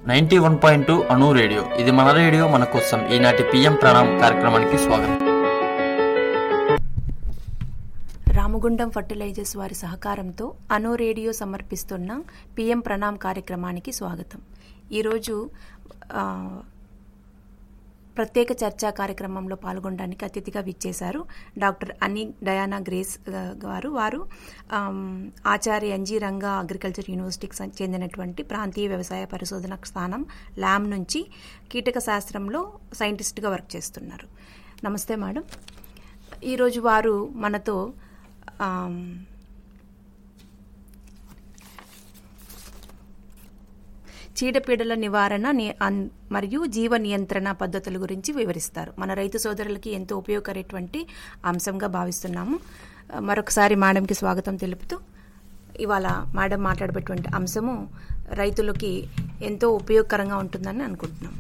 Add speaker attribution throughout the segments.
Speaker 1: ninety one point two అణు radio ఇది మన రేడియో మన కోసం ఈనాటి పిఎం ప్రణామ్ కార్యక్రమానికి స్వాగతం
Speaker 2: రామగుండం ఫర్టిలైజర్స్ వారి సహకారంతో అనో రేడియో సమర్పిస్తున్న పిఎం ప్రణామ్ కార్యక్రమానికి స్వాగతం ఈరోజు ఆ, ప్రత్యేక చర్చా కార్యక్రమంలో పాల్గొనడానికి అతిథిగా విచ్చేశారు డాక్టర్ అనీ డయానా గ్రేస్ ఆ, గారు వారు um, Acharya N G Ranga agriculture యూనివర్సిటీకి సం- చెందినటువంటి ప్రాంతీయ వ్యవసాయ పరిశోధన స్థానం ల్యామ్ నుంచి కీటక శాస్త్రంలో సైంటిస్ట్గా వర్క్ చేస్తున్నారు నమస్తే మేడం ఈరోజు వారు మనతో ఆమ్, చీడపీడల నివారణ ని- అన్- మరియు జీవ నియంత్రణ పద్ధతుల గురించి వివరిస్తారు మన రైతు సోదరులకి ఎంతో ఉపయోగకరేటువంటి అంశంగా భావిస్తున్నాము ఆ, మరొకసారి మేడంకి స్వాగతం తెలుపుతూ ఇవాళ మేడం మాట్లాడేటువంటి అంశము రైతులకి ఎంతో ఉపయోగకరంగా ఉంటుందని అనుకుంటున్నాం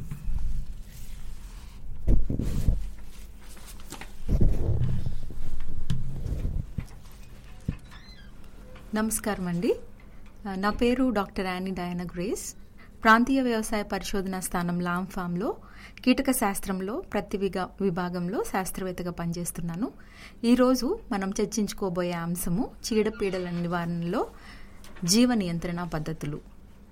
Speaker 3: నమస్కారం అండి ఆ, నా పేరు డాక్టర్ యానీ డయానా గ్రేస్ ప్రాంతీయ వ్యవసాయ పరిశోధన స్థానం లామ్ ఫామ్లో కీటక శాస్త్రంలో ప్రతి విగా విభాగంలో శాస్త్రవేత్తగా పనిచేస్తున్నాను ఈరోజు మనం చర్చించుకోబోయే అంశము చీడపీడల నివారణలో జీవ నియంత్రణ పద్ధతులు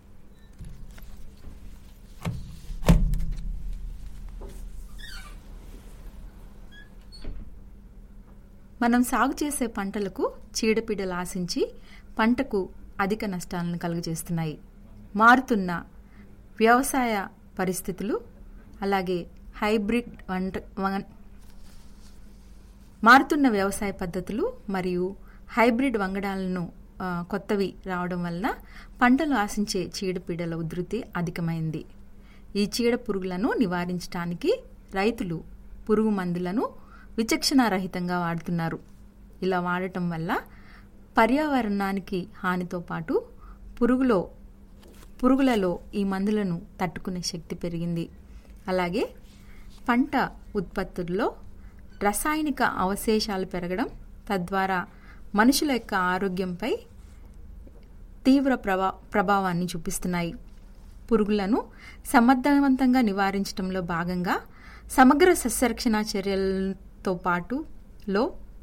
Speaker 3: మనం సాగు చేసే పంటలకు చీడపీడలు ఆశించి పంటకు అధిక నష్టాలను కలుగజేస్తున్నాయి మారుతున్న వ్యవసాయ పరిస్థితులు అలాగే హైబ్రిడ్ వంట వం- మారుతున్న వ్యవసాయ పద్ధతులు మరియు హైబ్రిడ్ వంగడాలను ఆ, కొత్తవి రావడం వలన పంటలు ఆశించే చీడపీడల ఉధృతి అధికమైంది ఈ చీడ పురుగులను నివారించడానికి రైతులు పురుగు మందులను విచక్షణారహితంగా వాడుతున్నారు ఇలా వాడటం వల్ల పర్యావరణానికి హానితో పాటు పురుగులో పురుగులలో ఈ మందులను తట్టుకునే శక్తి పెరిగింది అలాగే పంట ఉత్పత్తుల్లో రసాయనిక అవశేషాలు పెరగడం తద్వారా మనుషుల యొక్క ఆరోగ్యంపై తీవ్ర ప్రభా ప్రభావాన్ని చూపిస్తున్నాయి పురుగులను సమర్థవంతంగా నివారించడంలో భాగంగా సమగ్ర సస్యరక్షణ చర్యలతో పాటు లో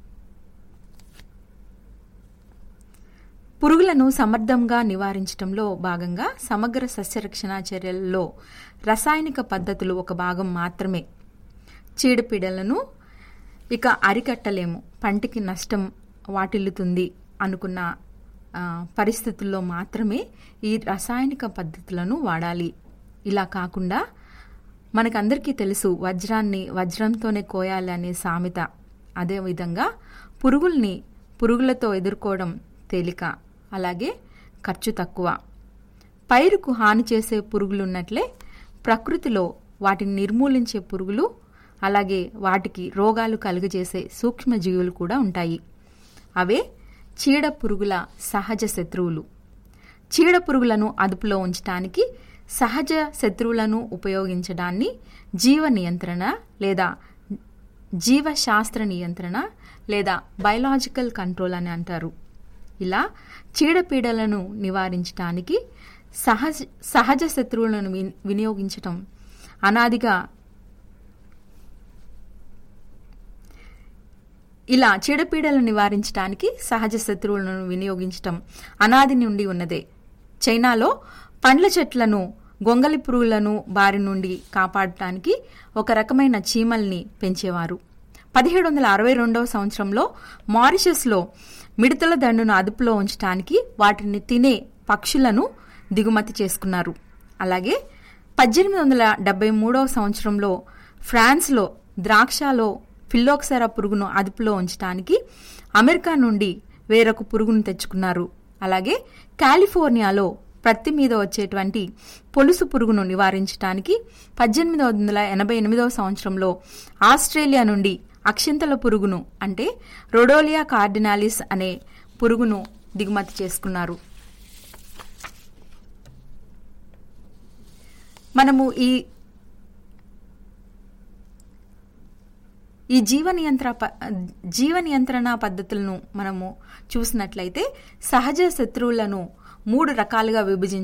Speaker 3: పురుగులను సమర్థంగా నివారించడంలో భాగంగా సమగ్ర సస్యరక్షణ చర్యల్లో రసాయనిక పద్ధతులు ఒక భాగం మాత్రమే చీడపీడలను ఇక అరికట్టలేము పంటికి నష్టం వాటిల్లుతుంది అనుకున్న ఆ, పరిస్థితుల్లో మాత్రమే ఈ రసాయనిక పద్ధతులను వాడాలి ఇలా కాకుండా మనకందరికీ తెలుసు వజ్రాన్ని వజ్రంతోనే కోయాలి అనే సామెత అదేవిధంగా పురుగుల్ని పురుగులతో ఎదుర్కోవడం తేలిక అలాగే ఖర్చు తక్కువ పైరుకు హాని చేసే పురుగులున్నట్లే ప్రకృతిలో వాటిని నిర్మూలించే పురుగులు అలాగే వాటికి రోగాలు కలుగజేసే సూక్ష్మజీవులు కూడా ఉంటాయి అవే చీడ పురుగుల సహజ శత్రువులు చీడ పురుగులను అదుపులో ఉంచడానికి సహజ శత్రువులను ఉపయోగించడాన్ని జీవ నియంత్రణ లేదా జీవశాస్త్ర నియంత్రణ లేదా బయలాజికల్ కంట్రోల్ అని అంటారు ఇలా చీడపీడలను నివారించడానికి సహజ సహజ శత్రువులను విన్- వినియోగించటం అనాదిగా ఇలా చీడపీడలను నివారించడానికి సహజ శత్రువులను వినియోగించటం అనాది నుండి ఉన్నదే చైనాలో పండ్ల చెట్లను గొంగలి పురుగులను బారి నుండి కాపాడటానికి ఒక రకమైన చీమల్ని పెంచేవారు పదిహేడు వందల అరవై రెండవ సంవత్సరంలో మారిషస్లో మిడతల దండును అదుపులో ఉంచడానికి వాటిని తినే పక్షులను దిగుమతి చేసుకున్నారు అలాగే పద్దెనిమిది వందల డెబ్బై మూడవ సంవత్సరంలో ఫ్రాన్స్లో ద్రాక్షలో ఫిల్లోక్సెరా పురుగును అదుపులో ఉంచడానికి అమెరికా నుండి వేరొక పురుగును తెచ్చుకున్నారు అలాగే కాలిఫోర్నియాలో ప్రత్తి మీద వచ్చేటువంటి పొలుసు పురుగును నివారించడానికి పద్దెనిమిది వందల ఎనభై ఎనిమిదవ సంవత్సరంలో ఆస్ట్రేలియా నుండి అక్షింతల పురుగును అంటే రొడోలియా కార్డినాలిస్ అనే పురుగును దిగుమతి చేసుకున్నారు మనము ఈ ఈ జీవ నియంత్ర ప- జీవ నియంత్రణ పద్ధతులను మనము చూసినట్లయితే సహజ శత్రువులను మూడు రకాలుగా విభజించ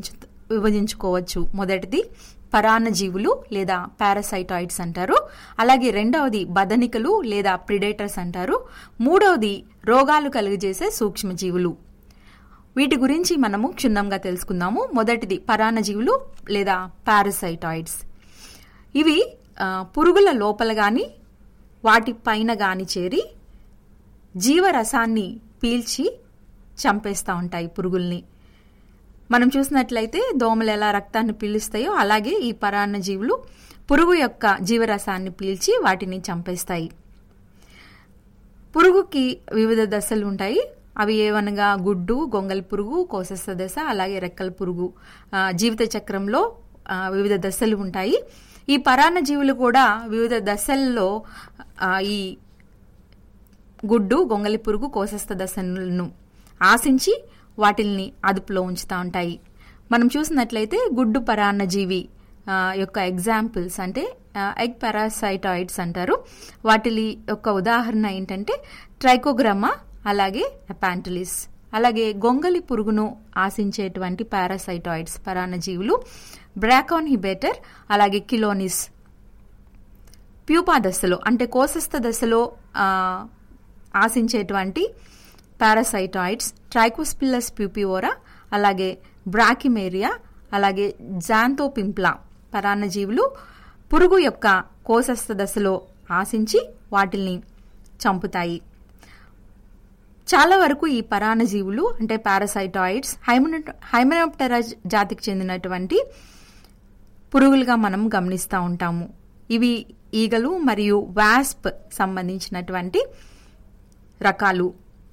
Speaker 3: విభజించుకోవచ్చు మొదటిది పరాన్నజీవులు లేదా పారాసైటాయిడ్స్ అంటారు అలాగే రెండవది బదనికలు లేదా ప్రిడేటర్స్ అంటారు మూడవది రోగాలు కలుగజేసే సూక్ష్మజీవులు వీటి గురించి మనము క్షుణ్ణంగా తెలుసుకుందాము మొదటిది పరాన్నజీవులు లేదా పారాసైటాయిడ్స్ ఇవి ఆ, పురుగుల లోపల గాని వాటి పైన గాని చేరి జీవరసాన్ని పీల్చి చంపేస్తూ ఉంటాయి పురుగుల్ని మనం చూసినట్లయితే దోమలు ఎలా రక్తాన్ని పీలుస్తాయో అలాగే ఈ పరాన్నజీవులు పురుగు యొక్క జీవరసాన్ని పీల్చి వాటిని చంపేస్తాయి పురుగుకి వివిధ దశలు ఉంటాయి అవి ఏవనగా గుడ్డు గొంగలి పురుగు కోసస్థ దశ అలాగే రెక్కల పురుగు ఆ, జీవిత చక్రంలో ఆ, వివిధ దశలు ఉంటాయి ఈ పరాన్న జీవులు కూడా వివిధ దశల్లో ఆ, ఈ గుడ్డు గొంగలి పురుగు కోసస్థ దశలను ఆశించి వాటిల్ని అదుపులో ఉంచుతూ ఉంటాయి మనం చూసినట్లయితే గుడ్డు పరాన్నజీవి ఆ, యొక్క ఎగ్జాంపుల్స్ అంటే ఎగ్ పారాసైటాయిడ్స్ అంటారు వాటి యొక్క ఉదాహరణ ఏంటంటే ట్రైకోగ్రమా అలాగే అపాంటలిస్ అలాగే గొంగలి పురుగును ఆశించేటువంటి పారాసైటాయిడ్స్ పరాన్నజీవులు బ్రాకాన్ హిబేటర్ అలాగే కిలోనిస్ ప్యూపా దశలో అంటే కోసస్థ దశలో ఆ, ఆశించేటువంటి పారాసైటాయిడ్స్ ట్రైకోస్పిల్లస్ ప్యూపియోరా అలాగే బ్రాకిమేరియా అలాగే జాంతోపింప్లా పరాన్నజీవులు పురుగు యొక్క కోసస్థ దశలో ఆశించి వాటిల్ని చంపుతాయి చాలా వరకు ఈ పరాన్నజీవులు అంటే పారాసైటాయిడ్స్ హైమనోప్టెరా జాతికి చెందినటువంటి పురుగులుగా మనం గమనిస్తూ ఉంటాము ఇవి ఈగలు మరియు వాస్ప్ సంబంధించినటువంటి రకాలు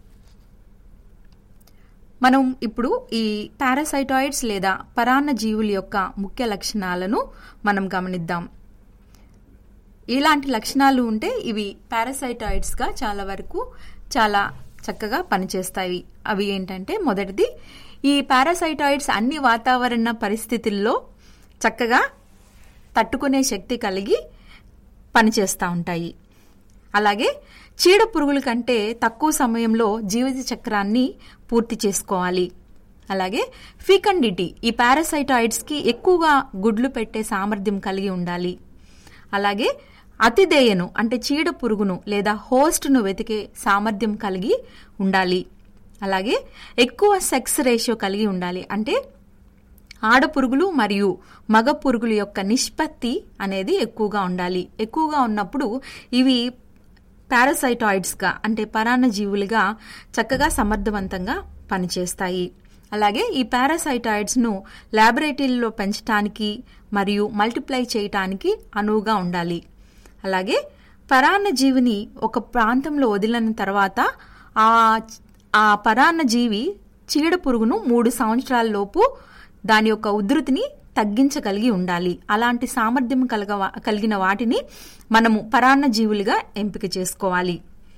Speaker 3: మనం ఇప్పుడు ఈ పారాసైటాయిడ్స్ లేదా పరాన్న జీవుల యొక్క ముఖ్య లక్షణాలను మనం గమనిద్దాం ఇలాంటి లక్షణాలు ఉంటే ఇవి పారాసైటాయిడ్స్ గా చాలా వరకు చాలా చక్కగా పనిచేస్తాయి అవి ఏంటంటే మొదటిది ఈ పారాసైటాయిడ్స్ అన్ని వాతావరణ పరిస్థితుల్లో చక్కగా తట్టుకునే శక్తి కలిగి పనిచేస్తూ ఉంటాయి అలాగే చీడ పురుగుల కంటే తక్కువ సమయంలో జీవిత చక్రాన్ని పూర్తి చేసుకోవాలి అలాగే ఫీకండిటీ ఈ పారాసైటాయిడ్స్ కి ఎక్కువగా గుడ్లు పెట్టే సామర్థ్యం కలిగి ఉండాలి అలాగే అతిదేయను అంటే చీడ పురుగును లేదా హోస్ట్ను వెతికే సామర్థ్యం కలిగి ఉండాలి అలాగే ఎక్కువ సెక్స్ రేషియో కలిగి ఉండాలి అంటే ఆడపురుగులు మరియు మగ పురుగుల యొక్క నిష్పత్తి అనేది ఎక్కువగా ఉండాలి ఎక్కువగా ఉన్నప్పుడు ఇవి పారాసైటాయిడ్స్గా అంటే పరాన్నజీవులుగా చక్కగా సమర్థవంతంగా పనిచేస్తాయి అలాగే ఈ పారాసైటాయిడ్స్ను ల్యాబొరేటరీలో పెంచడానికి మరియు మల్టిప్లై చేయటానికి అనువుగా ఉండాలి అలాగే పరాన్నజీవిని ఒక ప్రాంతంలో వదిలిన తర్వాత ఆ ఆ పరాన్నజీవి చీడ పురుగును మూడు సంవత్సరాల లోపు దాని యొక్క ఉధృతిని తగ్గించగలిగి ఉండాలి అలాంటి సామర్థ్యం కలగ కలిగిన వాటిని మనము పరాన్న జీవులుగా ఎంపిక చేసుకోవాలి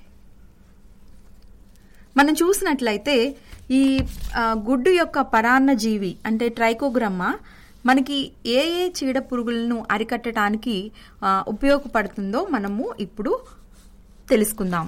Speaker 3: మనం చూసినట్లయితే ఈ ఆ, గుడ్డు యొక్క పరాన్న జీవి అంటే ట్రైకోగ్రమ్మ మనకి ఏ ఏ చీడ పురుగులను అరికట్టడానికి ఆ, ఉపయోగపడుతుందో మనము ఇప్పుడు తెలుసుకుందాం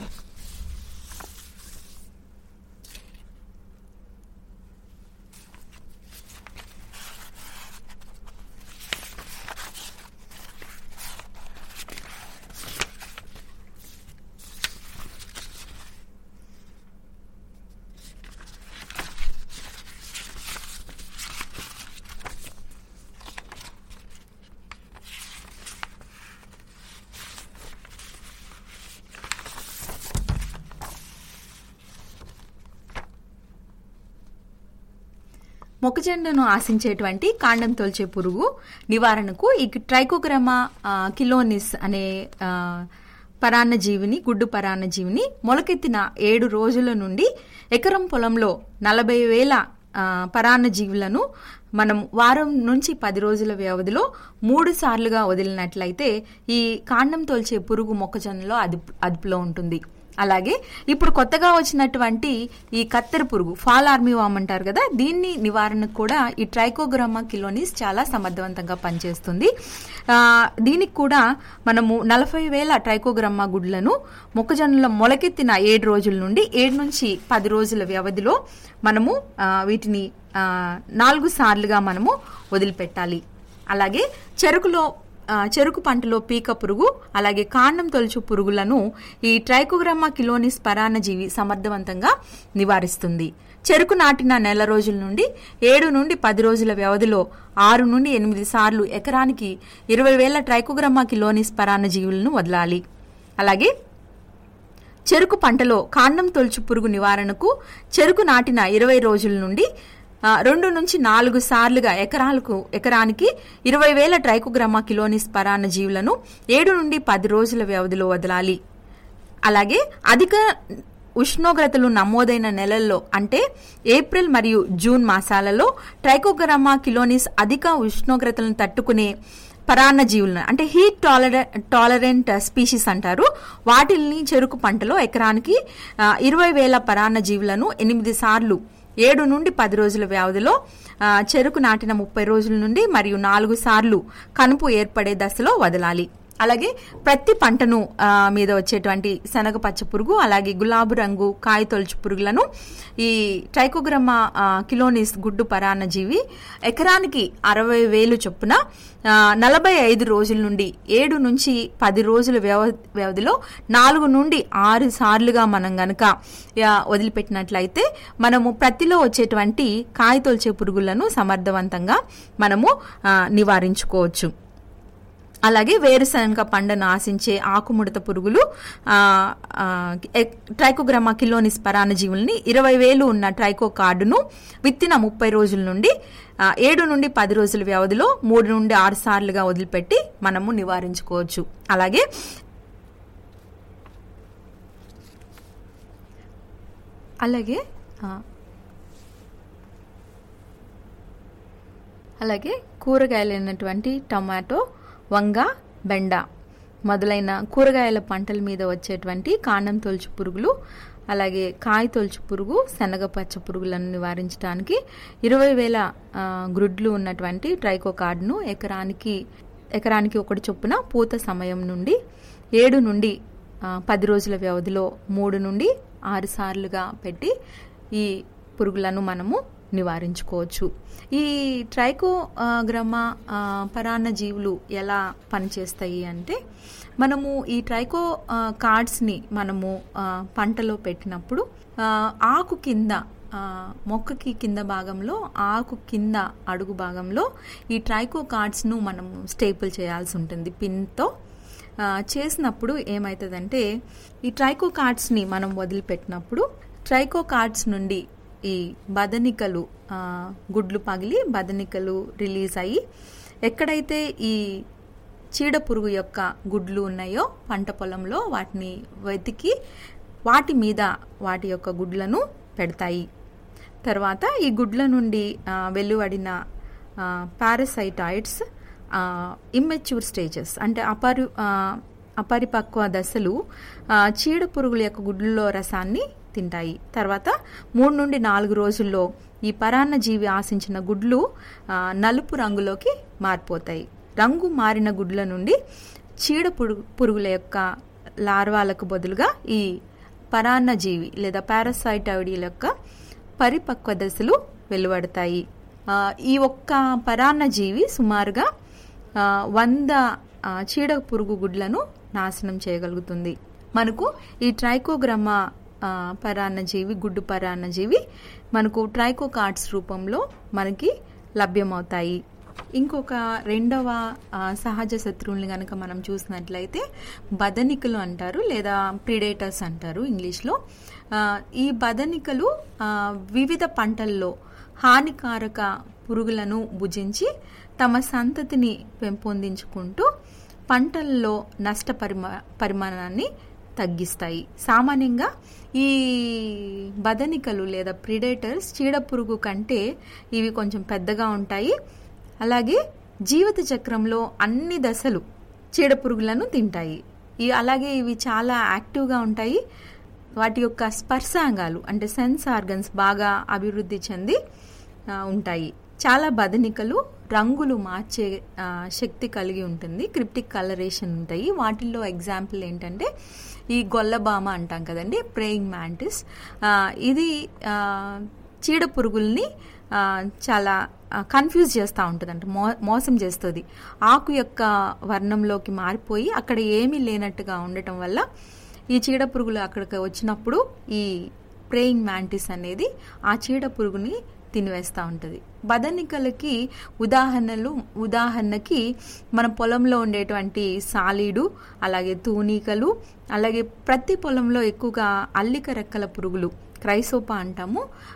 Speaker 3: మొక్కజొన్నను ఆశించేటువంటి కాండం తొలిచే పురుగు నివారణకు ఈ ట్రైకోగ్రమా ఆ, కిలోనిస్ అనే ఆ, పరాన్నజీవిని గుడ్డు పరాన్నజీవిని మొలకెత్తిన ఏడు రోజుల నుండి ఎకరం పొలంలో నలభై వేల ఆ, పరాన్నజీవులను మనం వారం నుంచి పది రోజుల వ్యవధిలో మూడు సార్లుగా వదిలినట్లయితే ఈ కాండం తోల్చే పురుగు మొక్కజొన్నలో అదుపు అదుపులో ఉంటుంది అలాగే ఇప్పుడు కొత్తగా వచ్చినటువంటి ఈ కత్తెర పురుగు ఫాల్ ఆర్మీ వామ్ అంటారు కదా దీన్ని నివారణకు కూడా ఈ ట్రైకోగ్రామా కిలోనిస్ చాలా సమర్థవంతంగా పనిచేస్తుంది ఆ, దీనికి కూడా మనము నలభై వేల ట్రైకోగ్రామా గుడ్లను మొక్కజొన్నల మొలకెత్తిన ఏడు రోజుల నుండి ఏడు నుంచి పది రోజుల వ్యవధిలో మనము ఆ, వీటిని ఆ, నాలుగు సార్లుగా మనము వదిలిపెట్టాలి అలాగే చెరుకులో ఆ, చెరుకు పంటలో పీక పురుగు అలాగే కాండం తొలుచు పురుగులను ఈ ట్రైకోగ్రామా కిలోనిస్ పరాన్నజీవి సమర్థవంతంగా నివారిస్తుంది చెరుకు నాటిన నెల రోజుల నుండి ఏడు నుండి పది రోజుల వ్యవధిలో ఆరు నుండి ఎనిమిది సార్లు ఎకరానికి ఇరవై వేల ట్రైకోగ్రామా కిలోనిస్ పరాన్నజీవులను వదలాలి అలాగే చెరుకు పంటలో కాండం తొలుచు పురుగు నివారణకు చెరుకు నాటిన ఇరవై రోజుల నుండి ఆ, రెండు నుంచి నాలుగు సార్లుగా ఎకరాలకు ఎకరానికి ఇరవై వేల ట్రైకోగ్రామా కిలోనిస్ పరాన్న జీవులను ఏడు నుండి పది రోజుల వ్యవధిలో వదలాలి అలాగే అధిక ఉష్ణోగ్రతలు నమోదైన నెలల్లో అంటే ఏప్రిల్ మరియు జూన్ మాసాలలో ట్రైకోగ్రామా కిలోనిస్ అధిక ఉష్ణోగ్రతలను తట్టుకునే పరాన్న జీవులను అంటే హీట్ టాలరె టాలరెంట్ స్పీషీస్ అంటారు వాటిల్ని చెరుకు పంటలో ఎకరానికి ఇరవై వేల పరాన్న జీవులను ఎనిమిది సార్లు ఏడు నుండి పది రోజుల వ్యవధిలో ఆ, చెరుకు నాటిన ముప్పై రోజుల నుండి మరియు నాలుగు సార్లు కనుపు ఏర్పడే దశలో వదలాలి అలాగే ప్రతి పంటను ఆ, మీద వచ్చేటువంటి శనగ పచ్చ పురుగు అలాగే గులాబీ రంగు కాయ తొలుచు పురుగులను ఈ ట్రైకోగ్రమా ఆ, కిలోనిస్ గుడ్డు పరాన్న జీవి ఎకరానికి అరవై వేలు చొప్పున ఆ, నలభై ఐదు రోజుల నుండి ఏడు నుంచి పది రోజుల వ్యవ వ్యవధిలో నాలుగు నుండి ఆరు సార్లుగా మనం గనక ఆ, వదిలిపెట్టినట్లయితే మనము ప్రతిలో వచ్చేటువంటి కాయ తొలిచే పురుగులను సమర్థవంతంగా మనము ఆ, నివారించుకోవచ్చు అలాగే వేరుశనగ పంటను ఆశించే ఆకుముడత పురుగులు ఆ, ఆ, ఎక్- ట్రైకోగ్రామా కిలోనిస్ పరాన్నజీవుల్ని ఇరవై వేలు ఉన్న ట్రైకో కార్డును విత్తిన ముప్పై రోజుల నుండి ఆ, ఏడు నుండి పది రోజుల వ్యవధిలో మూడు నుండి ఆరు సార్లుగా వదిలిపెట్టి మనము నివారించుకోవచ్చు అలాగే అలాగే ఆ, అలాగే కూరగాయలైనటువంటి టమాటో వంగ బెండ మొదలైన కూరగాయల పంటల మీద వచ్చేటువంటి కాండం తొలుచు పురుగులు అలాగే కాయ తొలుచు పురుగు శనగ పచ్చ పురుగులను నివారించడానికి ఇరవై వేల ఆ, గ్రుడ్లు ఉన్నటువంటి ట్రైకో కార్డును ఎకరానికి ఎకరానికి ఒకటి చొప్పున పూత సమయం నుండి ఏడు నుండి ఆ, పది రోజుల వ్యవధిలో మూడు నుండి ఆరు సార్లుగా పెట్టి ఈ పురుగులను మనము నివారించుకోవచ్చు ఈ ట్రైకోగ్రమా పరాన్న జీవులు ఎలా పనిచేస్తాయి అంటే మనము ఈ ట్రైకో ఆ, కార్డ్స్ని మనము ఆ, పంటలో పెట్టినప్పుడు ఆ, ఆకు కింద ఆ, మొక్కకి కింద భాగంలో ఆకు కింద అడుగు భాగంలో ఈ ట్రైకో కార్డ్స్ను మనము స్టేపుల్ చేయాల్సి ఉంటుంది పిన్తో ఆ, చేసినప్పుడు ఏమవుతుందంటే ఈ ట్రైకో కార్డ్స్ని మనం వదిలిపెట్టినప్పుడు ట్రైకో కార్డ్స్ నుండి ఈ బదనికలు ఆ, గుడ్లు పగిలి బదనికలు రిలీజ్ అయ్యి ఎక్కడైతే ఈ చీడ పురుగు యొక్క గుడ్లు ఉన్నాయో పంట పొలంలో వాటిని వెతికి వాటి మీద వాటి యొక్క గుడ్లను పెడతాయి తర్వాత ఈ గుడ్ల నుండి ఆ, వెలువడిన పారసైటాయిడ్స్ ఇమ్మెచ్యూర్ స్టేజెస్ అంటే అపరి ఆ, అపరిపక్వ దశలు ఆ, చీడ పురుగుల యొక్క గుడ్లలో రసాన్ని తింటాయి తర్వాత మూడు నుండి నాలుగు రోజుల్లో ఈ పరాన్న జీవి ఆశించిన గుడ్లు ఆ, నలుపు రంగులోకి మారిపోతాయి రంగు మారిన గుడ్ల నుండి చీడ పురుగు పురుగుల యొక్క లార్వాలకు బదులుగా ఈ పరాన్న జీవి లేదా పారాసైటాయిడీల యొక్క పరిపక్వ దశలు వెలువడతాయి ఆ, ఈ ఒక్క పరాన్న జీవి సుమారుగా ఆ, వంద ఆ, చీడ పురుగు గుడ్లను నాశనం చేయగలుగుతుంది మనకు ఈ ట్రైకోగ్రమా ఆ, పరాన్నజీవి గుడ్డు పరాన్నజీవి మనకు ట్రైకో కార్డ్స్ రూపంలో మనకి లభ్యమవుతాయి ఇంకొక రెండవ ఆ, సహజ శత్రువుల్ని కనుక మనం చూసినట్లయితే బదనికలు అంటారు లేదా ప్రిడేటర్స్ అంటారు ఇంగ్లీష్లో ఆ, ఈ బదనికలు ఆ, వివిధ పంటల్లో హానికారక పురుగులను భుజించి తమ సంతతిని పెంపొందించుకుంటూ పంటల్లో నష్ట పరిమా పరిమాణాన్ని తగ్గిస్తాయి సామాన్యంగా ఈ బదనికలు లేదా ప్రిడేటర్స్ చీడపురుగు కంటే ఇవి కొంచెం పెద్దగా ఉంటాయి అలాగే జీవిత చక్రంలో అన్ని దశలు చీడపురుగులను తింటాయి ఈ అలాగే ఇవి చాలా యాక్టివ్గా ఉంటాయి వాటి యొక్క స్పర్శాంగాలు అంటే సెన్స్ ఆర్గన్స్ బాగా అభివృద్ధి చెంది ఆ, ఉంటాయి చాలా బదనికలు రంగులు మార్చే ఆ, శక్తి కలిగి ఉంటుంది క్రిప్టిక్ కలరేషన్ ఉంటాయి వాటిల్లో ఎగ్జాంపుల్ ఏంటంటే ఈ గొల్లబామ అంటాం కదండి ప్రేయింగ్ మ్యాంటిస్ ఇది ఆ, చీడ పురుగుల్ని ఆ, చాలా కన్ఫ్యూజ్ చేస్తూ ఉంటుంది అంటే మో మోసం చేస్తుంది ఆకు యొక్క వర్ణంలోకి మారిపోయి అక్కడ ఏమీ లేనట్టుగా ఉండటం వల్ల ఈ చీడ పురుగులు అక్కడికి వచ్చినప్పుడు ఈ ప్రేయింగ్ మ్యాంటిస్ అనేది ఆ చీడ పురుగుని తినివేస్తూ ఉంటుంది బదనికలకి ఉదాహరణలు ఉదాహరణకి మన పొలంలో ఉండేటువంటి సాలీడు అలాగే తూనీకలు అలాగే ప్రతి పొలంలో ఎక్కువగా అల్లిక రెక్కల పురుగులు క్రైసోపా అంటాము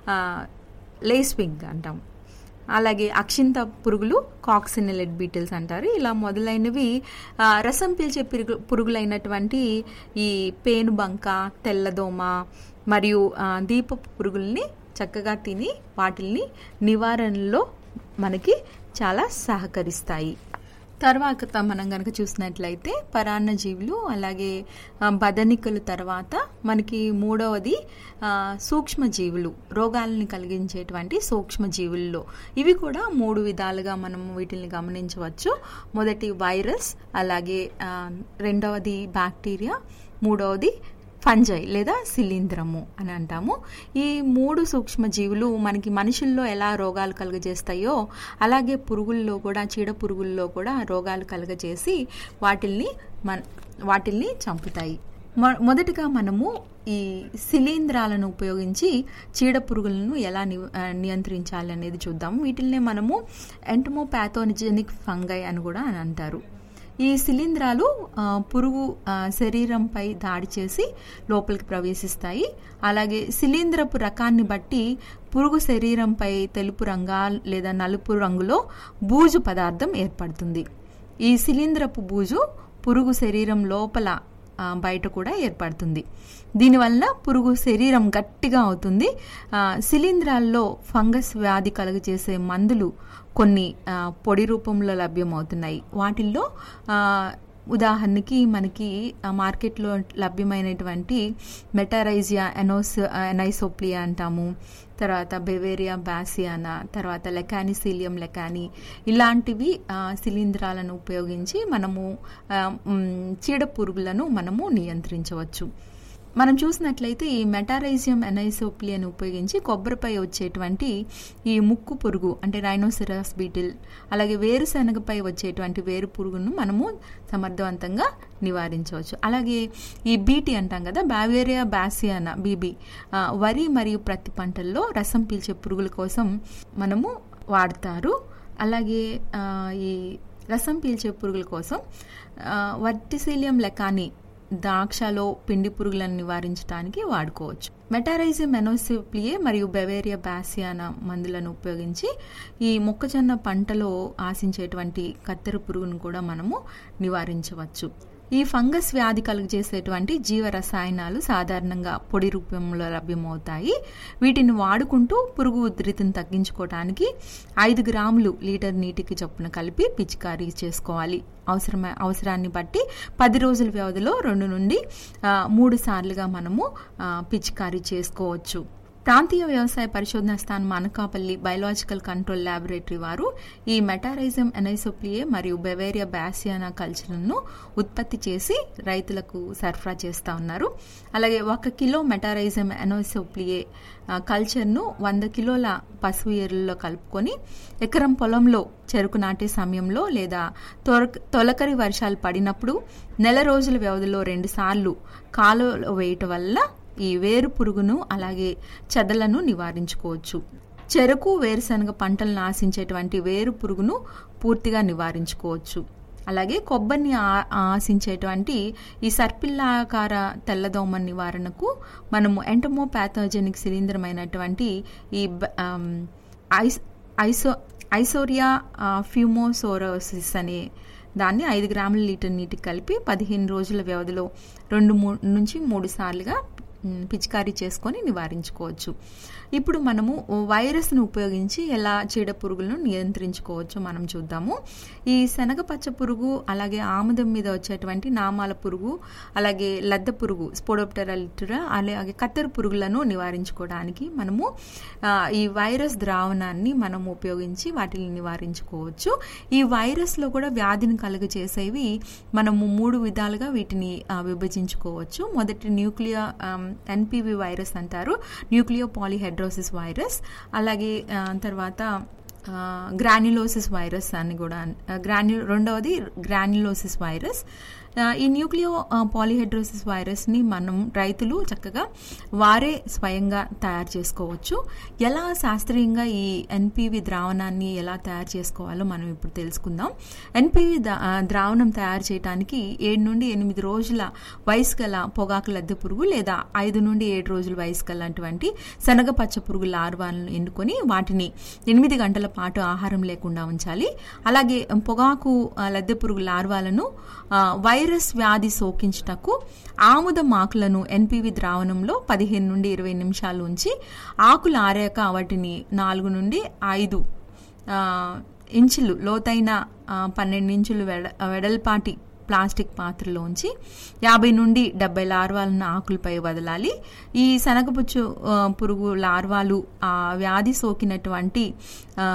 Speaker 3: లేస్వింగ్ అంటాము అలాగే అక్షింత పురుగులు కాక్సినెలెడ్ బీటిల్స్ అంటారు ఇలా మొదలైనవి ఆ, రసం పీల్చే పురుగు పురుగులైనటువంటి ఈ పేనుబంక తెల్లదోమ మరియు ఆ, దీపపు పురుగుల్ని చక్కగా తిని వాటిల్ని నివారణలో మనకి చాలా సహకరిస్తాయి తర్వాత మనం కనుక చూసినట్లయితే పరాన్న జీవులు అలాగే ఆ, బదనికలు తర్వాత మనకి మూడవది ఆ, సూక్ష్మజీవులు రోగాలని కలిగించేటువంటి సూక్ష్మజీవుల్లో ఇవి కూడా మూడు విధాలుగా మనం వీటిని గమనించవచ్చు మొదటి వైరస్ అలాగే ఆ, రెండవది బ్యాక్టీరియా మూడవది ఫంజై లేదా శిలీంధ్రము అని అంటాము ఈ మూడు సూక్ష్మజీవులు మనకి మనుషుల్లో ఎలా రోగాలు కలుగజేస్తాయో అలాగే పురుగుల్లో కూడా చీడ పురుగుల్లో కూడా రోగాలు కలుగజేసి వాటిల్ని మన వాటిల్ని చంపుతాయి మొ- మొదటగా మనము ఈ శిలీంధ్రాలను ఉపయోగించి చీడ పురుగులను ఎలా ని ఆ, నియంత్రించాలి అనేది చూద్దాము వీటిల్నే మనము ఎంటమోపాథోజెనిక్ ఫంగై అని కూడా అని అంటారు ఈ శిలీంధ్రాలు ఆ, పురుగు ఆ, శరీరంపై దాడి చేసి లోపలికి ప్రవేశిస్తాయి అలాగే శిలీంధ్రపు రకాన్ని బట్టి పురుగు శరీరంపై తెలుపు రంగా లేదా నలుపు రంగులో బూజు పదార్థం ఏర్పడుతుంది ఈ శిలీంధ్రపు బూజు పురుగు శరీరం లోపల ఆ, బయట కూడా ఏర్పడుతుంది దీనివల్ల పురుగు శరీరం గట్టిగా అవుతుంది ఆ, శిలీంధ్రాల్లో ఫంగస్ వ్యాధి కలుగజేసే మందులు కొన్ని ఆ, పొడి రూపంలో లభ్యమవుతున్నాయి వాటిల్లో ఆ, ఉదాహరణకి మనకి ఆ, మార్కెట్లో లభ్యమైనటువంటి మెటారైజియా ఎనోస్ ఎనైసోప్లియా అంటాము తర్వాత బెవేరియా బాసియానా తర్వాత లెకానిసీలియం లెకాని ఇలాంటివి ఆ, శిలీంధ్రాలను ఉపయోగించి మనము ఆ, మ్, చీడ పురుగులను మనము నియంత్రించవచ్చు మనం చూసినట్లయితే ఈ మెటారైజియం ఎనైసోప్లియను ఉపయోగించి కొబ్బరిపై వచ్చేటువంటి ఈ ముక్కు పురుగు అంటే రైనోసిరస్ బీటిల్ అలాగే వేరుశనగపై వచ్చేటువంటి వేరు పురుగును మనము సమర్థవంతంగా నివారించవచ్చు అలాగే ఈ బీటీ అంటాం కదా బావేరియా బాసియానా బీబీ ఆ, వరి మరియు ప్రతి పంటల్లో రసం పీల్చే పురుగుల కోసం మనము వాడతారు అలాగే ఆ, ఈ రసం పీల్చే పురుగుల కోసం వర్టిసీలియం లెకాని ద్రాక్షలో పిండి పురుగులను నివారించడానికి వాడుకోవచ్చు మెటారైజియం ఎనోసిప్లియే మరియు బెవేరియా బాసియానా మందులను ఉపయోగించి ఈ మొక్కజొన్న పంటలో ఆశించేటువంటి కత్తెర పురుగును కూడా మనము నివారించవచ్చు ఈ ఫంగస్ వ్యాధి కలుగజేసేటువంటి జీవ రసాయనాలు సాధారణంగా పొడి రూపంలో లభ్యమవుతాయి వీటిని వాడుకుంటూ పురుగు ఉధృతిని తగ్గించుకోవడానికి ఐదు గ్రాములు లీటర్ నీటికి చొప్పున కలిపి పిచికారీ చేసుకోవాలి అవసరమ అవసరాన్ని బట్టి పది రోజుల వ్యవధిలో రెండు నుండి ఆ, మూడు సార్లుగా మనము ఆ, పిచికారీ చేసుకోవచ్చు ప్రాంతీయ వ్యవసాయ పరిశోధన స్థానం అనకాపల్లి బయలాజికల్ కంట్రోల్ ల్యాబొరేటరీ వారు ఈ మెటారైజం ఎనైసోప్లియే మరియు బెవేరియా బ్యాసియానా కల్చర్ను ఉత్పత్తి చేసి రైతులకు సరఫరా చేస్తూ ఉన్నారు అలాగే ఒక కిలో మెటారైజం ఎనైసోప్లియే ఆ, కల్చర్ను వంద కిలోల పసుపు ఎరువుల్లో కలుపుకొని ఎకరం పొలంలో చెరుకు నాటే సమయంలో లేదా తొర- తొలకరి వర్షాలు పడినప్పుడు నెల రోజుల వ్యవధిలో రెండు సార్లు కాలువలో వేయటం వల్ల ఈ వేరు పురుగును అలాగే చెదలను నివారించుకోవచ్చు చెరకు వేరుశనగ పంటలను ఆశించేటువంటి వేరు పురుగును పూర్తిగా నివారించుకోవచ్చు అలాగే కొబ్బరిని ఆ- ఆశించేటువంటి ఈ సర్పిల్లాకార తెల్లదోమ నివారణకు మనము ఎంటమోపాథోజెనిక్ శిలీంద్రమైనటువంటి ఈ బ- ఆమ్, ఐస్ ఐసో ఐసోరియా ఆ, ఫ్యూమోసోరోసిస్ అనే దాన్ని ఐదు గ్రాముల లీటర్ నీటికి కలిపి పదిహేను రోజుల వ్యవధిలో రెండు మూడు నుంచి మూడు సార్లుగా మ్, పిచికారీ చేసుకొని నివారించుకోవచ్చు ఇప్పుడు మనము వైరస్ను ఉపయోగించి ఎలా చీడ పురుగులను నియంత్రించుకోవచ్చో మనం చూద్దాము ఈ శనగ పచ్చ పురుగు అలాగే ఆముదం మీద వచ్చేటువంటి నామాల పురుగు అలాగే లద్ద పురుగు స్పోడోప్టెరా లిటరా అలాగే కత్తెర పురుగులను నివారించుకోవడానికి మనము ఆ, ఈ వైరస్ ద్రావణాన్ని మనం ఉపయోగించి వాటిని నివారించుకోవచ్చు ఈ వైరస్లో కూడా వ్యాధిని కలుగజేసేవి మనము మూడు విధాలుగా వీటిని ఆ, విభజించుకోవచ్చు మొదటి న్యూక్లియో ఎన్పివి వైరస్ అంటారు న్యూక్లియో పాలిహెడ్రోసిస్ వైరస్ అలాగే ఆ, తర్వాత గ్రాన్యులోసిస్ వైరస్ అని కూడా గ్రాన్యు రెండవది గ్రాన్యులోసిస్ వైరస్ ఆ, ఈ న్యూక్లియో పాలిహెడ్రోసిస్ వైరస్ని మనం రైతులు చక్కగా వారే స్వయంగా తయారు చేసుకోవచ్చు ఎలా శాస్త్రీయంగా ఈ ఎన్పివి ద్రావణాన్ని ఎలా తయారు చేసుకోవాలో మనం ఇప్పుడు తెలుసుకుందాం ఎన్పివి ద్రావణం తయారు చేయడానికి ఏడు నుండి ఎనిమిది రోజుల వయసు గల పొగాకు లద్దె పురుగు లేదా ఐదు నుండి ఏడు రోజుల వయసు గలటువంటి శనగ పచ్చ పురుగు లార్వాలను ఎన్నుకొని వాటిని ఎనిమిది గంటల పాటు ఆహారం లేకుండా ఉంచాలి అలాగే పొగాకు ఆ, లద్దె పురుగు లార్వాలను ఆ, వైరస్ వ్యాధి సోకించుటకు ఆముదం ఆకులను ఎన్పివి ద్రావణంలో పదిహేను నుండి ఇరవై నిమిషాలు ఉంచి ఆకులు ఆరాక వాటిని నాలుగు నుండి ఐదు ఆ, ఇంచులు లోతైన ఆ, పన్నెండు ఇంచులు వెడ వెడల్పాటి ప్లాస్టిక్ పాత్రలోంచి యాభై నుండి డెబ్బై లార్వాలను ఆకులపై వదలాలి ఈ శనగపుచ్చు ఆ, పురుగు లార్వాలు ఆ వ్యాధి సోకినటువంటి ఆ,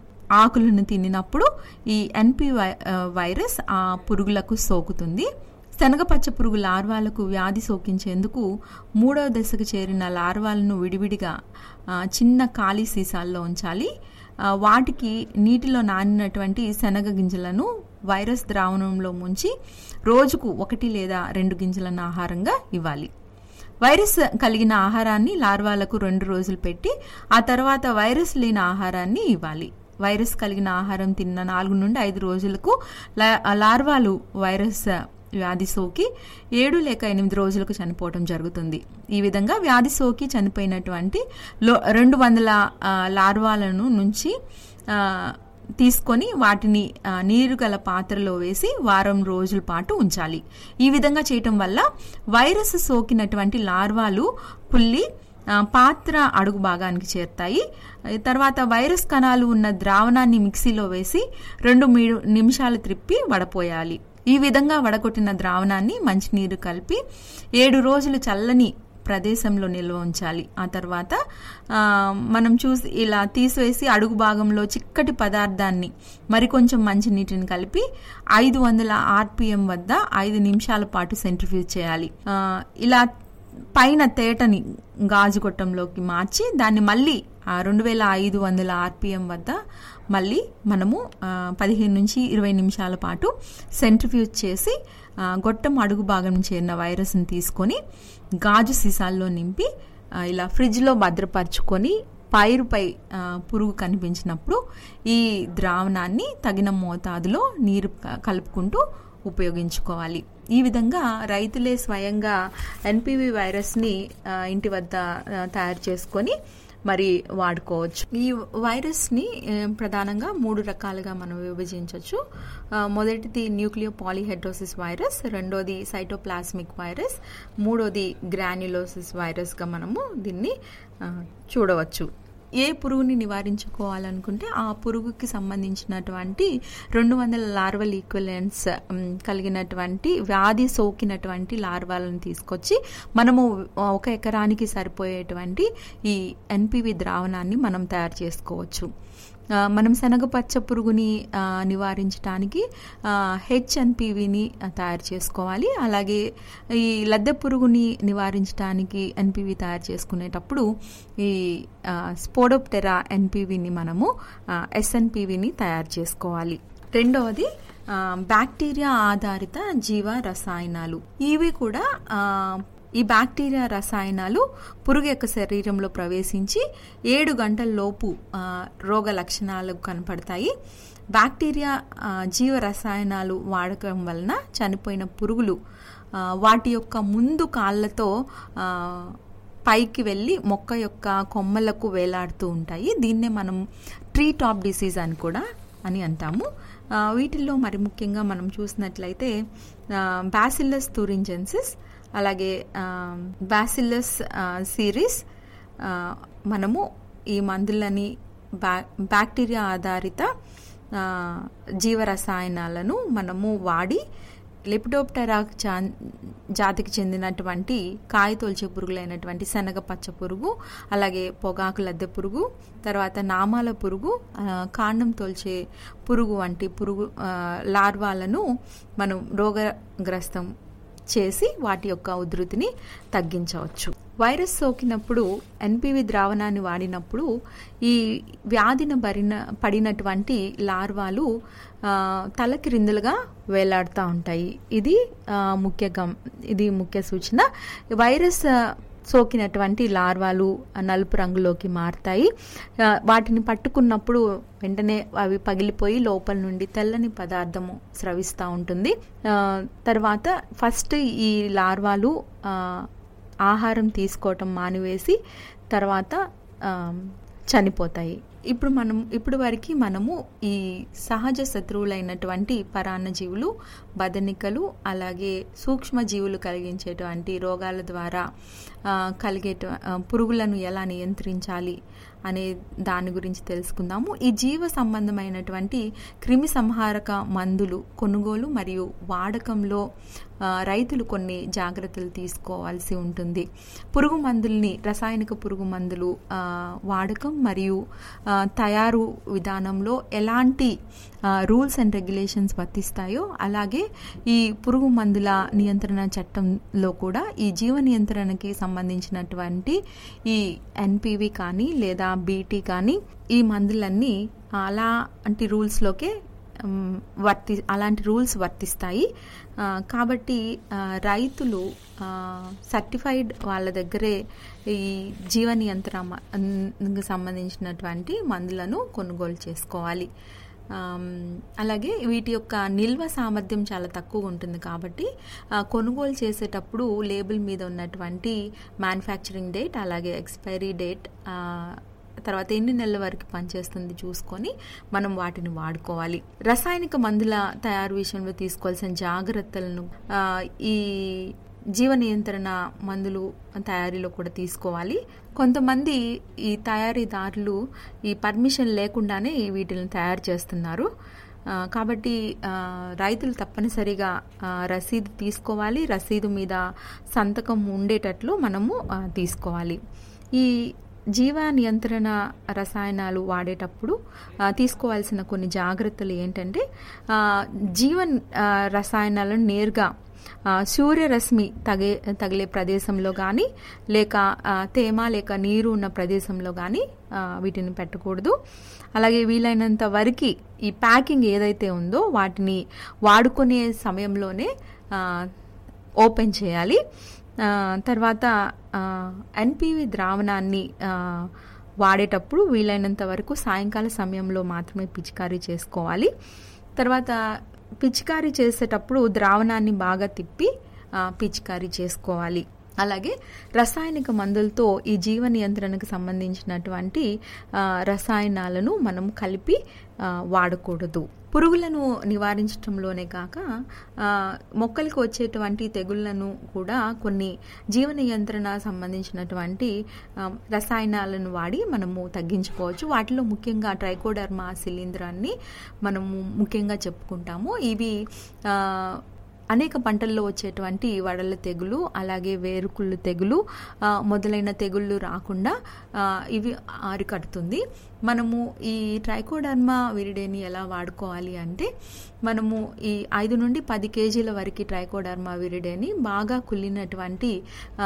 Speaker 3: ఆకులను తినినప్పుడు ఈ ఎన్పి వైరస్ ఆ పురుగులకు సోకుతుంది శనగపచ్చ పురుగు లార్వాలకు వ్యాధి సోకించేందుకు మూడవ దశకు చేరిన లార్వాలను విడివిడిగా ఆ, చిన్న ఖాళీ సీసాల్లో ఉంచాలి ఆ, వాటికి నీటిలో నానినటువంటి శనగ గింజలను వైరస్ ద్రావణంలో ముంచి రోజుకు ఒకటి లేదా రెండు గింజలను ఆహారంగా ఇవ్వాలి వైరస్ కలిగిన ఆహారాన్ని లార్వాలకు రెండు రోజులు పెట్టి ఆ తర్వాత వైరస్ లేని ఆహారాన్ని ఇవ్వాలి వైరస్ కలిగిన ఆహారం తిన్న నాలుగు నుండి ఐదు రోజులకు లా- లార్వాలు వైరస్ వ్యాధి సోకి ఏడు లేక ఎనిమిది రోజులకు చనిపోవటం జరుగుతుంది ఈ విధంగా వ్యాధి సోకి చనిపోయినటువంటి లో రెండు వందల ఆ, లార్వాలను నుంచి ఆ, తీసుకొని వాటిని ఆ, నీరు గల పాత్రలో వేసి వారం రోజుల పాటు ఉంచాలి ఈ విధంగా చేయటం వల్ల వైరస్ సోకినటువంటి లార్వాలు పుల్లి ఆ, పాత్ర అడుగు భాగానికి చేరుతాయి ఆ, తర్వాత వైరస్ కణాలు ఉన్న ద్రావణాన్ని మిక్సీలో వేసి రెండు మీ- నిమిషాలు త్రిప్పి వడపోయాలి ఈ విధంగా వడగొట్టిన ద్రావణాన్ని మంచినీరు కలిపి ఏడు రోజులు చల్లని ప్రదేశంలో నిల్వ ఉంచాలి ఆ తర్వాత ఆ, మనం చూసి ఇలా తీసివేసి అడుగు భాగంలో చిక్కటి పదార్థాన్ని మరికొంచెం మంచినీటిని కలిపి ఐదు వందల ఆర్పిఎం వద్ద ఐదు నిమిషాల పాటు సెంట్రిఫ్యూజ్ చేయాలి ఆ, ఇలా పైన తేటని గాజు గొట్టంలోకి మార్చి దాన్ని మళ్ళీ రెండు వేల ఐదు వందల ఆర్పిఎం వద్ద మళ్ళీ మనము ఆ, పదిహేను నుంచి ఇరవై నిమిషాల పాటు సెంట్రిఫ్యూజ్ చేసి ఆ, గొట్టం అడుగు భాగం నుంచి చేరిన వైరస్ని తీసుకొని గాజు సీసాల్లో నింపి ఆ, ఇలా ఫ్రిడ్జ్లో భద్రపరచుకొని పైరుపై ఆ, పురుగు కనిపించినప్పుడు ఈ ద్రావణాన్ని తగిన మోతాదులో నీరు క- కలుపుకుంటూ ఉపయోగించుకోవాలి ఈ విధంగా రైతులే స్వయంగా ఎన్పివి వైరస్ని ఆ, ఇంటి వద్ద ఆ, తయారు చేసుకొని మరి వాడుకోవచ్చు ఈ వైరస్ని ఆ, ప్రధానంగా మూడు రకాలుగా మనం విభజించవచ్చు ఆ, మొదటిది న్యూక్లియో పాలిహెడ్రోసిస్ వైరస్ రెండోది సైటోప్లాస్మిక్ వైరస్ మూడోది గ్రాన్యులోసిస్ వైరస్గా మనము దీన్ని ఆ, చూడవచ్చు ఏ పురుగుని నివారించుకోవాలనుకుంటే ఆ పురుగుకి సంబంధించినటువంటి రెండు వందల లార్వల్ ఈక్వలెన్స్ కలిగినటువంటి వ్యాధి సోకినటువంటి లార్వాలను తీసుకొచ్చి మనము ఒక ఎకరానికి సరిపోయేటువంటి ఈ ఎన్పివి ద్రావణాన్ని మనం తయారు చేసుకోవచ్చు ఆ, మనం శనగపచ్చ పురుగుని ఆ, నివారించడానికి హెచ్ఎన్పివిని తయారు చేసుకోవాలి అలాగే ఈ లద్దె పురుగుని నివారించడానికి ఎన్పివి తయారు చేసుకునేటప్పుడు ఈ స్పోడోప్టెరా ఎన్పివిని మనము ఎస్ఎన్పివిని తయారు చేసుకోవాలి రెండవది ఆ, బ్యాక్టీరియా ఆధారిత జీవ రసాయనాలు ఇవి కూడా ఆ, ఈ బ్యాక్టీరియా రసాయనాలు పురుగు యొక్క శరీరంలో ప్రవేశించి ఏడు గంటల లోపు ఆ, రోగ లక్షణాలు కనపడతాయి బ్యాక్టీరియా ఆ, జీవ రసాయనాలు వాడకం వలన చనిపోయిన పురుగులు ఆ, వాటి యొక్క ముందు కాళ్ళతో ఆ, పైకి వెళ్ళి మొక్క యొక్క కొమ్మలకు వేలాడుతూ ఉంటాయి దీన్నే మనం ట్రీ టాప్ డిసీజ్ అని కూడా అని అంటాము ఆ, వీటిల్లో మరి ముఖ్యంగా మనం చూసినట్లయితే బ్యాసిల్లస్ తురింజెన్సిస్ అలాగే బ్యాసిల్లస్ సిరీస్ మనము ఈ మందులని బ్యా బ్యాక్టీరియా ఆధారిత ఆ, జీవరసాయనాలను మనము వాడి లెపిడోప్టెరా జా జాతికి చెందినటువంటి కాయ తోల్చే పురుగులైనటువంటి శనగ పచ్చ పురుగు అలాగే పొగాకు లద్దె పురుగు తర్వాత నామాల పురుగు ఆ, కాండం తోల్చే పురుగు వంటి పురుగు ఆ, లార్వాలను మనం రోగగ్రస్తం చేసి వాటి యొక్క ఉధృతిని తగ్గించవచ్చు వైరస్ సోకినప్పుడు ఎన్పివి ద్రావణాన్ని వాడినప్పుడు ఈ వ్యాధిన బరిన పడినటువంటి లార్వాలు ఆ, తలకిరిందులుగా వేలాడుతూ ఉంటాయి ఇది ఆ, ముఖ్య గమ్ ఇది ముఖ్య సూచన వైరస్ ఆ, సోకినటువంటి లార్వాలు నలుపు రంగులోకి మారుతాయి ఆ, వాటిని పట్టుకున్నప్పుడు వెంటనే అవి పగిలిపోయి లోపల నుండి తెల్లని పదార్థము స్రవిస్తూ ఉంటుంది ఆ, తర్వాత ఫస్ట్ ఈ లార్వాలు ఆ, ఆహారం తీసుకోవటం మానివేసి తర్వాత ఆ, చనిపోతాయి ఇప్పుడు మనం ఇప్పుడు వరకు మనము ఈ సహజ శత్రువులైనటువంటి పరాన్నజీవులు బదనికలు అలాగే సూక్ష్మజీవులు కలిగించేటువంటి రోగాల ద్వారా ఆ, కలిగేట ఆ, పురుగులను ఎలా నియంత్రించాలి అనే దాని గురించి తెలుసుకుందాము ఈ జీవ సంబంధమైనటువంటి క్రిమి సంహారక మందులు కొనుగోలు మరియు వాడకంలో ఆ, రైతులు కొన్ని జాగ్రత్తలు తీసుకోవాల్సి ఉంటుంది పురుగు మందుల్ని రసాయనిక పురుగు మందులు ఆ, వాడకం మరియు ఆ, తయారు విధానంలో ఎలాంటి రూల్స్ అండ్ రెగ్యులేషన్స్ వర్తిస్తాయో అలాగే ఈ పురుగు మందుల నియంత్రణ చట్టంలో కూడా ఈ జీవ నియంత్రణకి సంబంధించినటువంటి ఈ ఎన్పివి కానీ లేదా బీటీ కానీ ఈ మందులన్నీ అలాంటి రూల్స్లోకే మ్, వర్తి అలాంటి రూల్స్ వర్తిస్తాయి ఆ, కాబట్టి ఆ, రైతులు సర్టిఫైడ్ వాళ్ళ దగ్గరే ఈ జీవ నియంత్రణ మ- కు సంబంధించినటువంటి మందులను కొనుగోలు చేసుకోవాలి ఆమ్, అలాగే వీటి యొక్క నిల్వ సామర్థ్యం చాలా తక్కువ ఉంటుంది కాబట్టి ఆ, కొనుగోలు చేసేటప్పుడు లేబుల్ మీద ఉన్నటువంటి మ్యానుఫ్యాక్చరింగ్ డేట్ అలాగే ఎక్స్పైరీ డేట్ ఆ, తర్వాత ఎన్ని నెలల వరకు పనిచేస్తుంది చూసుకొని మనం వాటిని వాడుకోవాలి రసాయనిక మందుల తయారు విషయంలో తీసుకోవాల్సిన జాగ్రత్తలను ఆ, ఈ జీవ నియంత్రణ మందులు తయారీలో కూడా తీసుకోవాలి కొంతమంది ఈ తయారీదారులు ఈ పర్మిషన్ లేకుండానే ఈ వీటిని తయారు చేస్తున్నారు ఆ, కాబట్టి ఆ, రైతులు తప్పనిసరిగా ఆ, రసీదు తీసుకోవాలి రసీదు మీద సంతకం ఉండేటట్లు మనము ఆ, తీసుకోవాలి ఈ జీవ నియంత్రణ రసాయనాలు వాడేటప్పుడు ఆ, తీసుకోవాల్సిన కొన్ని జాగ్రత్తలు ఏంటంటే ఆ, జీవ ఆ, రసాయనాలను నేరుగా ఆ, సూర్యరశ్మి తగే తగిలే ప్రదేశంలో కానీ లేక ఆ, తేమ లేక నీరు ఉన్న ప్రదేశంలో కానీ వీటిని పెట్టకూడదు అలాగే వీలైనంత వరకు ఈ ప్యాకింగ్ ఏదైతే ఉందో వాటిని వాడుకునే సమయంలోనే ఆ, ఓపెన్ చేయాలి ఆ, తర్వాత ఎన్పివి ద్రావణాన్ని ఆ, వాడేటప్పుడు వీలైనంత వరకు సాయంకాల సమయంలో మాత్రమే పిచికారీ చేసుకోవాలి తర్వాత పిచికారీ చేసేటప్పుడు ద్రావణాన్ని బాగా తిప్పి ఆ, పిచికారీ చేసుకోవాలి అలాగే రసాయనిక మందులతో ఈ జీవ నియంత్రణకు సంబంధించినటువంటి ఆ, రసాయనాలను మనం కలిపి ఆ, వాడకూడదు పురుగులను నివారించడంలోనే కాక ఆ, మొక్కలకు వచ్చేటువంటి తెగుళ్లను కూడా కొన్ని జీవ నియంత్రణ సంబంధించినటువంటి ఆ, రసాయనాలను వాడి మనము తగ్గించుకోవచ్చు వాటిలో ముఖ్యంగా ట్రైకోడర్మా శిలీంధ్రాన్ని మనము ముఖ్యంగా చెప్పుకుంటాము ఇవి ఆ, అనేక పంటల్లో వచ్చేటువంటి వడల తెగులు అలాగే వేరుకుళ్ళు తెగులు ఆ, మొదలైన తెగుళ్ళు రాకుండా ఆ, ఇవి ఆరికడుతుంది మనము ఈ ట్రైకోడర్మా విరిడేని ఎలా వాడుకోవాలి అంటే మనము ఈ ఐదు నుండి పది కేజీల వరకు ట్రైకోడర్మా విరిడేని బాగా కుళ్ళినటువంటి ఆ,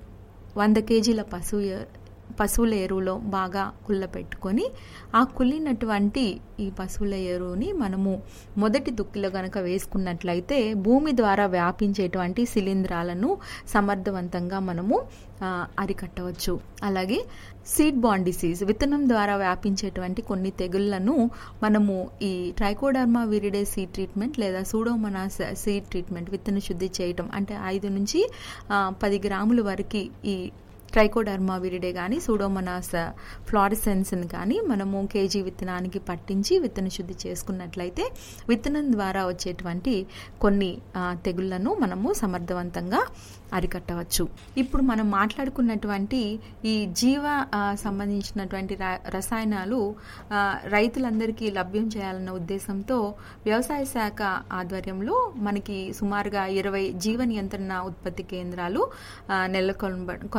Speaker 3: వంద కేజీల పశువు ఎ- పశువుల ఎరువులో బాగా కుళ్ళ పెట్టుకొని ఆ కుళ్ళినటువంటి ఈ పశువుల ఎరువుని మనము మొదటి దుక్కిలో గనక వేసుకున్నట్లయితే భూమి ద్వారా వ్యాపించేటువంటి శిలీంధ్రాలను సమర్థవంతంగా మనము ఆ, అరికట్టవచ్చు అలాగే సీడ్ బాండ్ డిసీజ్ విత్తనం ద్వారా వ్యాపించేటువంటి కొన్ని తెగుళ్లను మనము ఈ ట్రైకోడర్మా విరిడే సీడ్ ట్రీట్మెంట్ లేదా సూడోమనాస్ సీడ్ ట్రీట్మెంట్ విత్తన శుద్ధి చేయటం అంటే ఐదు నుంచి ఆ, పది గ్రాముల వరకు ఈ ట్రైకోడర్మా విరిడే కానీ సూడోమనాస్ ఫ్లారిసెన్స్ని కానీ మనము కేజీ విత్తనానికి పట్టించి విత్తన శుద్ధి చేసుకున్నట్లయితే విత్తనం ద్వారా వచ్చేటువంటి కొన్ని ఆ, తెగుళ్లను మనము సమర్థవంతంగా అరికట్టవచ్చు ఇప్పుడు మనం మాట్లాడుకున్నటువంటి ఈ జీవ ఆ, సంబంధించినటువంటి రా- రసాయనాలు ఆ, రైతులందరికీ లభ్యం చేయాలన్న ఉద్దేశంతో వ్యవసాయ శాఖ ఆధ్వర్యంలో మనకి సుమారుగా ఇరవై జీవ నియంత్రణ ఉత్పత్తి కేంద్రాలు ఆ, నెలకొల్ప కొన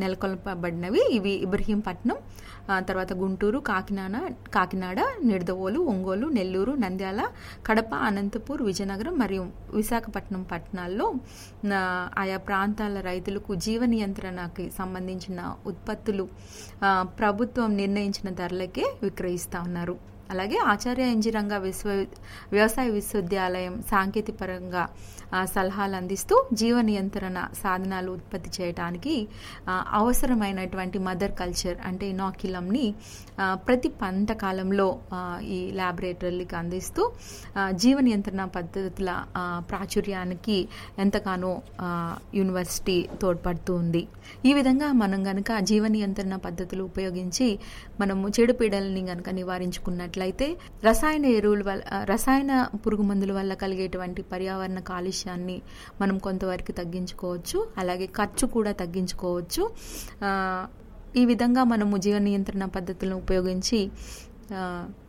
Speaker 3: నెలకొల్పబడినవి ఇవి ఇబ్రహీంపట్నం ఆ, తర్వాత గుంటూరు కాకినాడ కాకినాడ నిడదవోలు ఒంగోలు నెల్లూరు నంద్యాల కడప అనంతపూర్ విజయనగరం మరియు విశాఖపట్నం పట్టణాల్లో ఆ, ఆయా ప్రాంతాల రైతులకు జీవ నియంత్రణకి సంబంధించిన ఉత్పత్తులు ఆ, ప్రభుత్వం నిర్ణయించిన ధరలకే విక్రయిస్తా ఉన్నారు అలాగే ఆచార్య ఇంజిరంగ విశ్వ వ్యవసాయ విశ్వవిద్యాలయం సాంకేతిక పరంగా ఆ, సలహాలు అందిస్తూ జీవ నియంత్రణ సాధనాలు ఉత్పత్తి చేయడానికి ఆ, అవసరమైనటువంటి మదర్ కల్చర్ అంటే ఇనాక్యులంని ఆ, ప్రతి పంట కాలంలో ఆ, ఈ ల్యాబొరేటరీకి అందిస్తూ ఆ, జీవ నియంత్రణ పద్ధతుల ఆ, ప్రాచుర్యానికి ఎంతగానో ఆ, యూనివర్సిటీ తోడ్పడుతూ ఉంది ఈ విధంగా మనం గనక జీవ నియంత్రణ పద్ధతులు ఉపయోగించి మనము చెడు పీడలని గనక నివారించుకున్నట్లయితే రసాయన ఎరువుల వల్ల ఆ, రసాయన పురుగు మందుల వల్ల కలిగేటువంటి పర్యావరణ కాలుష్యాన్ని మనం కొంతవరకు తగ్గించుకోవచ్చు అలాగే ఖర్చు కూడా తగ్గించుకోవచ్చు ఆ, ఈ విధంగా మనము జీవ నియంత్రణ పద్ధతులను ఉపయోగించి ఆ,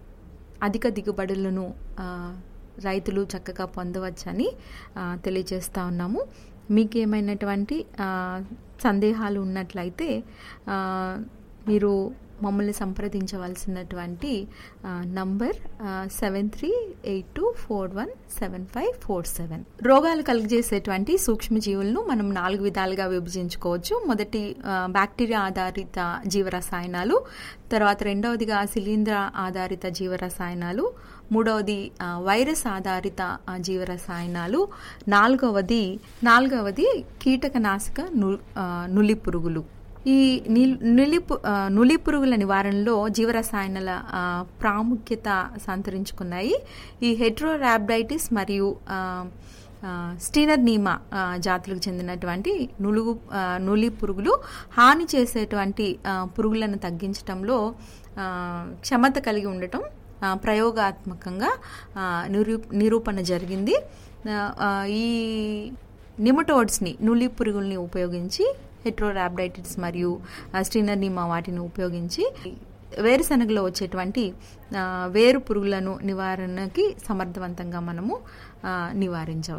Speaker 3: అధిక దిగుబడులను ఆ, రైతులు చక్కగా పొందవచ్చని ఆ, తెలియజేస్తా ఉన్నాము మీకు ఏమైనటువంటి ఆ, సందేహాలు ఉన్నట్లయితే ఆ, మీరు మమ్మల్ని సంప్రదించవలసినటువంటి ఆ, number seven three eight two four one seven five four seven రోగాలు కలుగజేసేటువంటి సూక్ష్మజీవులను మనం నాలుగు విధాలుగా విభజించుకోవచ్చు మొదటి ఆ, బ్యాక్టీరియా ఆధారిత జీవరసాయనాలు తర్వాత రెండవదిగా శిలీంద్ర ఆధారిత జీవరసాయనాలు మూడవది ఆ, వైరస్ ఆధారిత ఆ, జీవరసాయనాలు నాలుగవది నాలుగవది కీటకనాశక ను- ఆ, నులి పురుగులు ఈ నిల్- నులి పు- ఆ, నులి పురుగుల నివారణలో జీవరసాయనాల ఆ, ప్రాముఖ్యత సంతరించుకున్నాయి ఈ హెట్రోరాబ్డైటిస్ మరియు ఆ, ఆ, స్టీనర్ నీమా ఆ, జాతులకు చెందినటువంటి నులుగు ఆ, నులి పురుగులు హాని చేసేటువంటి ఆ, పురుగులను తగ్గించడంలో ఆ, క్షమత కలిగి ఉండటం ఆ, ప్రయోగాత్మకంగా ఆ, నిరూ నిరూపణ జరిగింది ఆ, ఆ, ఈ నిమటోడ్స్ని నులి పురుగుల్ని ఉపయోగించి హెట్రోరాబ్డైటిస్ మరియు స్టీనర్ నిమా వాటిని ఉపయోగించి వేరుశనగలో వచ్చేటువంటి ఆ, వేరు పురుగులను నివారణకి సమర్థవంతంగా మనము ఆ, నివారించవచ్చు